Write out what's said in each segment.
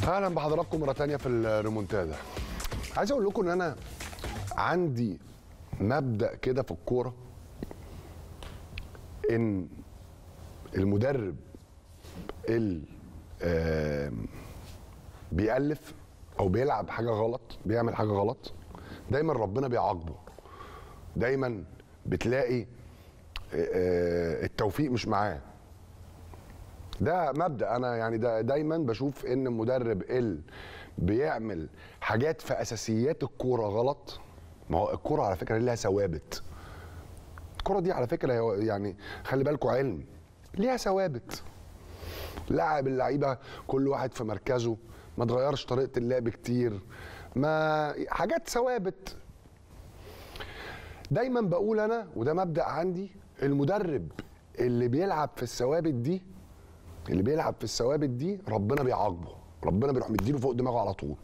اهلا بحضراتكم مره تانية في الريمونتادا عايز اقول لكم ان انا عندي مبدا كده في الكوره ان المدرب اللي آم، بيألف او بيلعب حاجه غلط بيعمل حاجه غلط دايما ربنا بيعاقبه دايما بتلاقي آه، آه، التوفيق مش معاه ده مبدا انا يعني ده دايما بشوف ان المدرب اللي بيعمل حاجات في اساسيات الكوره غلط ما هو الكوره على فكره ليها ثوابت الكوره دي على فكره هي- يعني خلي بالكم علم ليها ثوابت لاعب اللعيبه كل واحد في مركزه ما تغيرش طريقه اللعب كتير ما حاجات ثوابت دايما بقول انا وده مبدا عندي المدرب اللي بيلعب في الثوابت دي اللي بيلعب في الثوابت دي ربنا بيعاقبه ربنا بيروح مديله فوق دماغه على طول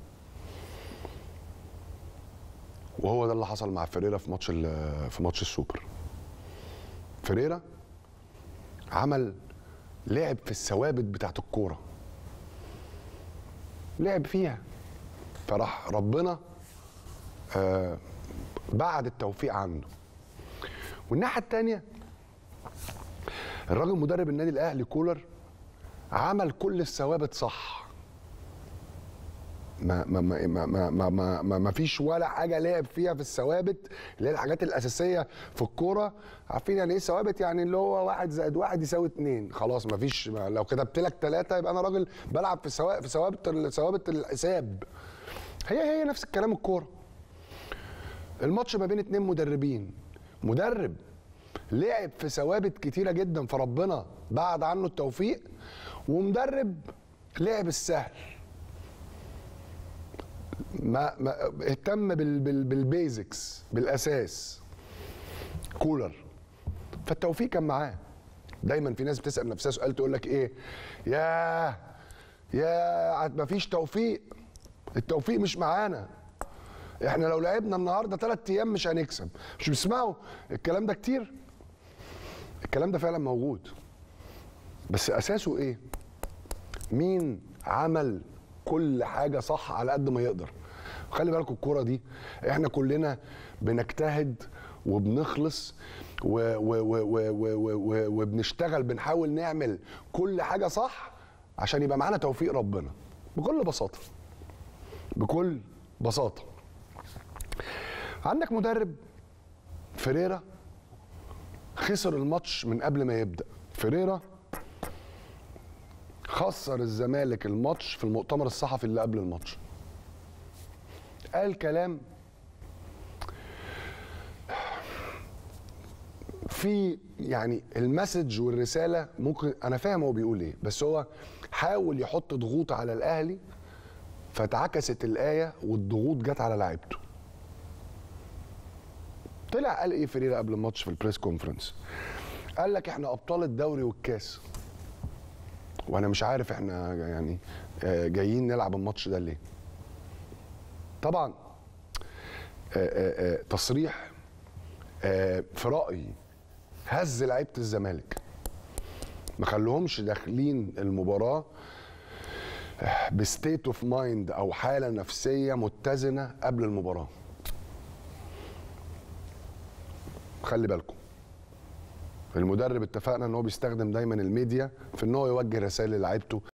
وهو ده اللي حصل مع فيريرا في ماتش ال- في ماتش السوبر فيريرا عمل لعب في الثوابت بتاعت الكوره لعب فيها فراح ربنا آه بعد التوفيق عنه والناحيه الثانيه الراجل مدرب النادي الاهلي كولر عمل كل الثوابت صح ما ما ما ما ما ما, ما, ما, ما فيش ولا حاجه لعب فيها في الثوابت اللي هي الحاجات الاساسيه في الكوره عارفين يعني ايه ثوابت يعني اللي هو واحد زائد واحد يساوي اتنين خلاص ما فيش ما لو كتبت لك ثلاثه يبقى انا راجل بلعب في ثوابت في ثوابت ال- ثوابت الحساب هي هي نفس الكلام الكوره الماتش ما بين اتنين مدربين مدرب لعب في ثوابت كتيره جدا فربنا بعد عنه التوفيق ومدرب لعب السهل ما, ما اهتم بال بال بالبيزكس بالاساس كولر فالتوفيق كان معاه دايما في ناس بتسال نفسها سؤال تقول لك ايه يا يا ما فيش توفيق التوفيق مش معانا احنا لو لعبنا النهارده ثلاث ايام مش هنكسب مش بتسمعوا الكلام ده كتير الكلام ده فعلا موجود بس اساسه ايه مين عمل كل حاجه صح على قد ما يقدر خلي بالكم الكوره دي احنا كلنا بنجتهد وبنخلص و و و و و و و وبنشتغل بنحاول نعمل كل حاجه صح عشان يبقى معانا توفيق ربنا بكل بساطه بكل بساطه عندك مدرب فيريرا خسر الماتش من قبل ما يبدا فيريرا خسر الزمالك الماتش في المؤتمر الصحفي اللي قبل الماتش قال كلام في يعني المسج والرساله ممكن انا فاهم هو بيقول ايه بس هو حاول يحط ضغوط على الاهلي فتعكست الايه والضغوط جت على لعيبته طلع قال ايه فريرة قبل الماتش في البريس كونفرنس قال لك احنا ابطال الدوري والكاس وانا مش عارف احنا يعني آه، جايين نلعب الماتش ده ليه طبعا آه، آه، آه، تصريح آه، في رايي هز لعيبه الزمالك ما خلوهمش داخلين المباراه بستيت اوف مايند او حاله نفسيه متزنه قبل المباراه خلي بالكم المدرب اتفقنا ان هو بيستخدم دايما الميديا في ان هو يوجه رسائل للاعيبته